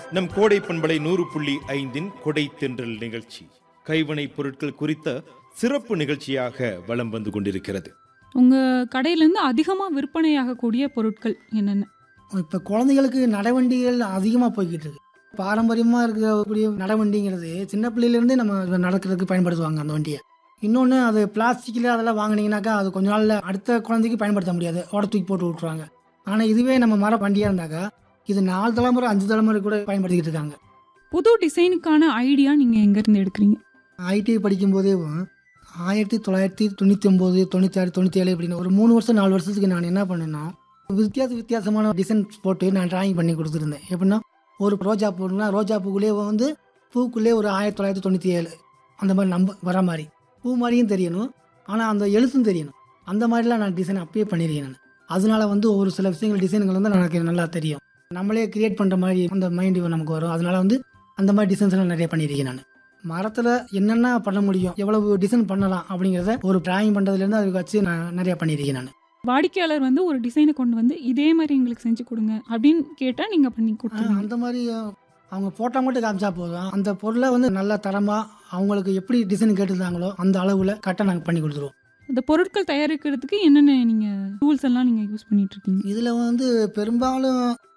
நம் கோடை பண்பலை நூறு புள்ளி ஐந்தின் கொடை தென்றல் நிகழ்ச்சி கைவினைப் பொருட்கள் குறித்த சிறப்பு நிகழ்ச்சியாக வலம் வந்து கொண்டிருக்கிறது உங்க கடையிலேருந்து அதிகமாக விற்பனையாகக்கூடிய பொருட்கள் என்னென்ன இப்போ குழந்தைகளுக்கு நடவண்டிகள் அதிகமாக போய்கிட்டு இருக்கு பாரம்பரியமாக இருக்கக்கூடிய நடவண்டிங்கிறது சின்ன பிள்ளையிலேருந்தே நம்ம நடக்கிறதுக்கு பயன்படுத்துவாங்க அந்த வண்டியை இன்னொன்று அது பிளாஸ்டிக்கில் அதெல்லாம் வாங்கினீங்கனாக்கா அது கொஞ்ச நாளில் அடுத்த குழந்தைக்கு பயன்படுத்த முடியாது ஓட தூக்கி போட்டு விட்ருவாங்க ஆனால் இதுவே நம்ம மர வண்டியாக இருந்தாக்கா இது நாலு தலைமுறை அஞ்சு தலைமுறை கூட பயன்படுத்திக்கிட்டு இருக்காங்க புது டிசைனுக்கான ஐடியா நீங்கள் எங்கேருந்து எடுக்கிறீங்க ஐடி படிக்கும்போதே ஆயிரத்தி தொள்ளாயிரத்தி தொண்ணூற்றி ஒம்பது தொண்ணூற்றி ஆறு தொண்ணூற்றி ஏழு இப்படின்னு ஒரு மூணு வருஷம் நாலு வருஷத்துக்கு நான் என்ன பண்ணேன்னா வித்தியாச வித்தியாசமான டிசைன்ஸ் போட்டு நான் டிராயிங் பண்ணி கொடுத்துருந்தேன் எப்படின்னா ஒரு ரோஜா பூனா ரோஜா பூக்குள்ளே வந்து பூக்குள்ளே ஒரு ஆயிரத்தி தொள்ளாயிரத்தி தொண்ணூற்றி ஏழு அந்த மாதிரி நம்ப வர மாதிரி பூ மாதிரியும் தெரியணும் ஆனால் அந்த எழுத்தும் தெரியணும் அந்த மாதிரிலாம் நான் டிசைன் அப்பயே பண்ணியிருக்கேன் நான் அதனால வந்து ஒரு சில விஷயங்கள் டிசைன்கள் வந்து எனக்கு நல்லா தெரியும் நம்மளே கிரியேட் பண்ணுற மாதிரி அந்த மைண்டு நமக்கு வரும் அதனால வந்து அந்த மாதிரி டிசைன்ஸ் எல்லாம் நிறைய பண்ணியிருக்கேன் நான் மரத்தில் என்னென்ன பண்ண முடியும் எவ்வளவு டிசைன் பண்ணலாம் அப்படிங்கிறத ஒரு டிராயிங் பண்ணுறதுலேருந்து அதுக்கு வச்சு நான் நிறைய பண்ணியிருக்கேன் நான் வாடிக்கையாளர் வந்து ஒரு டிசைனை கொண்டு வந்து இதே மாதிரி எங்களுக்கு செஞ்சு கொடுங்க அப்படின்னு கேட்டால் நீங்கள் பண்ணி கொடுத்துருங்க அந்த மாதிரி அஹ், அவங்க ஃபோட்டோ மட்டும் காமிச்சா போதும் அந்த பொருளை வந்து நல்ல தரமாக அவங்களுக்கு எப்படி டிசைன் கேட்டிருந்தாங்களோ அந்த அளவில் கரெக்டாக நாங்கள் பண்ணி கொடுத்துருவோம் இந்த பொருட்கள் தயாரிக்கிறதுக்கு என்னென்ன நீங்கள் டூல்ஸ் எல்லாம் நீங்கள் யூஸ் பண்ணிட்டு இருக்கீங்க இதில் வந்து பெரும்பாலும்